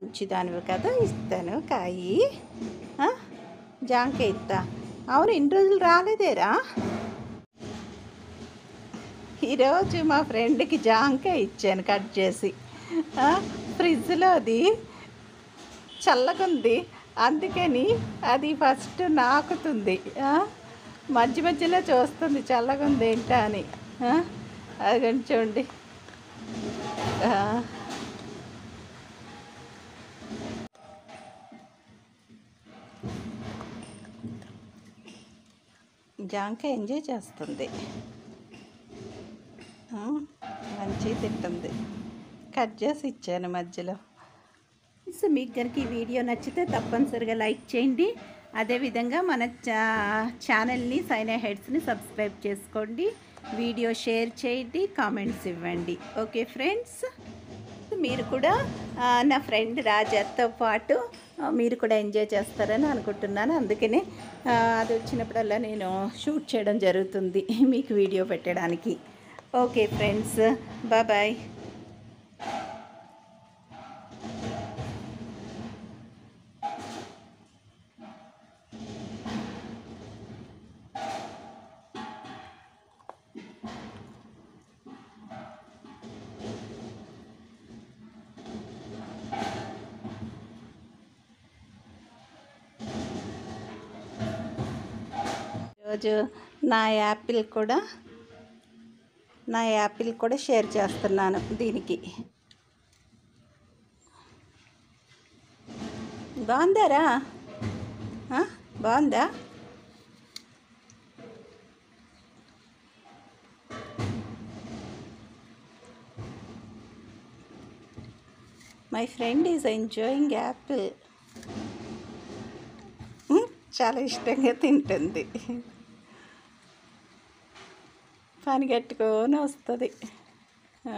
మంచిదానివి కదా ఇస్తాను కాయి ఆ? జాంకాయ ఇస్తా అవును ఇన్ని రోజులు రాలేదేరా ఈరోజు మా ఫ్రెండ్కి జాంకాయ ఇచ్చాను కట్ చేసి ఆ? ఫ్రిడ్జ్లో అది చల్లగుంది అందుకని అది ఫస్ట్ నాకుతుంది ఆ? మధ్య మధ్యలో చూస్తుంది చల్లగుంది ఏంటా అని ఆ? అది కొంచెం చూడండి ఆ. జాంకాయ ఎంజాయ్ చేస్తుంది ఆ, మంచిగా తింటుంది కట్ చేసి ఇచ్చాను మధ్యలో సో మీకు కనుక ఈ వీడియో నచ్చితే తప్పనిసరిగా లైక్ చేయండి అదేవిధంగా మన చా ఛానల్ని సైనా హెడ్స్ని సబ్స్క్రైబ్ చేసుకోండి వీడియో షేర్ చేయండి కామెంట్స్ ఇవ్వండి ఓకే ఫ్రెండ్స్ మీరు కూడా ఆ, నా ఫ్రెండ్ రాజాతో పాటు ఆ, మీరు కూడా ఎంజాయ్ చేస్తారని అనుకుంటున్నాను అందుకనే ఆ, అది వచ్చినప్పుడల్లా నేను షూట్ చేయడం జరుగుతుంది మీకు వీడియో పెట్టడానికి ఓకే ఫ్రెండ్స్ బాయ్ ఈరోజు నా యాపిల్ కూడా నా యాపిల్ కూడా షేర్ చేస్తున్నాను దీనికి బాగుందారా ఆ? బాగుందా my friend is enjoying apple చాలా ఇష్టంగా తింటుంది పని కట్టుకొని వస్తుంది ఆ?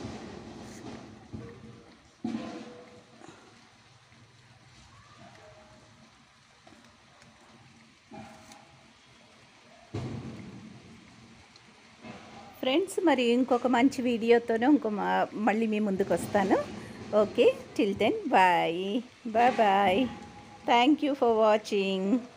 ఫ్రెండ్స్ మరి ఇంకొక మంచి వీడియోతోనే ఇంకో మా- మళ్ళీ మీ ముందుకు వస్తాను okay till then bye bye bye thank you for watching